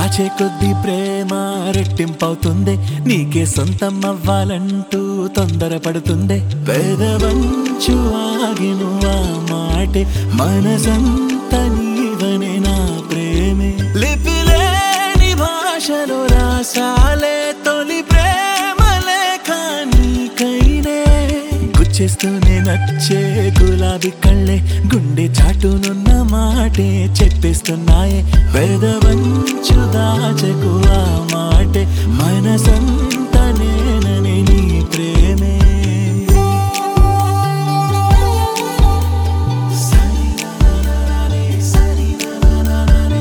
దాచే కొద్ది ప్రేమ రెట్టింపవుతుంది నీకే సొంతం అవ్వాలంటూ తొందరపడుతుంది పేదవంచు ఆగిను ఆ మాటే మనసంత నీవనే నా ప్రేమే లిపిలేని భాషలో రాసాలే తొలి ప్రేమలే నీకైనే గుచ్చేస్తూనే నచ్చే గులాబీ కళ్ళే గుండె చాటునున్న మాటే చెప్పేస్తున్నాయే వేదవంచు దాచకు ఆ మాటే మనసంత నేనని నీ ప్రేమే సరినననననే, సరినననననే.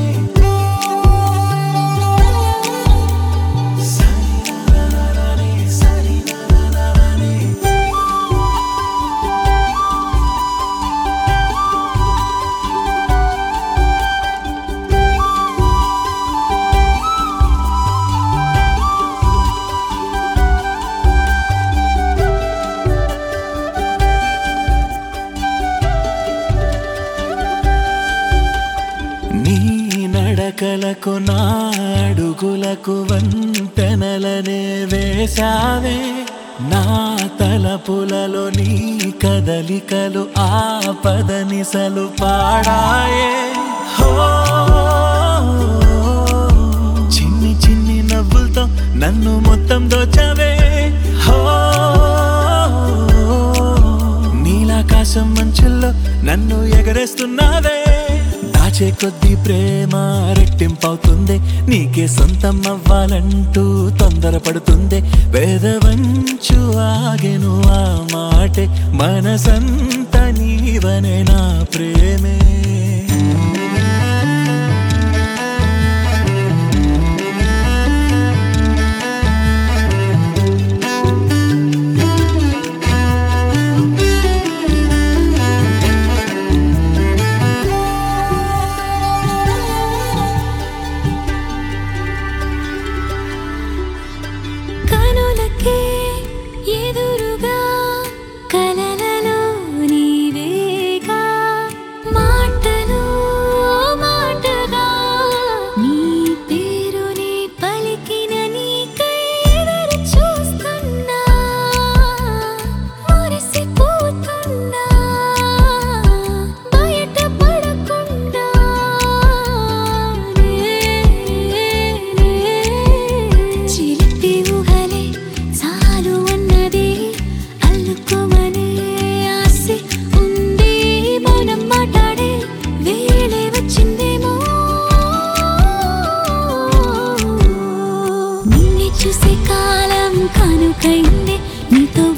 సరినననననే, సరినననననే. నీ నడకలకు నా అడుగులకు వంతెనలనే వేశావే నా తలపులలో నీ కదలికలు ఆపదనిసలు పాడాయే హో చిన్ని చిన్ని నవ్వులతో నన్ను మొత్తం దోచవే హో నీలాకాశం మంచుల్లో నన్ను ఎగరేస్తున్నావే దాచే కొద్ది ప్రేమ రెట్టింపవుతుంది నీకే సొంతం అవ్వాలంటూ తొందరపడుతుంది వేదవంచు ఆగెను ఆ మాటే మనసంత నీవనే నా ప్రేమే కనులకే ఎదురుగా కలలలో నీవేగా మాటలు మాటగా నీ పేరుని పలికిన నీకై ఎదురు చూస్తున్నా మురిసిపోతున్నా బయట పడకుండా చిలిపి ఊహలే చాలు అన్నది అల్లుకోమనే ఆశ ఉంది మౌనం మాట్లాడే వేళే వచ్చిందేమో నిన్ను చూసే కాలం కానుకైంది నీతో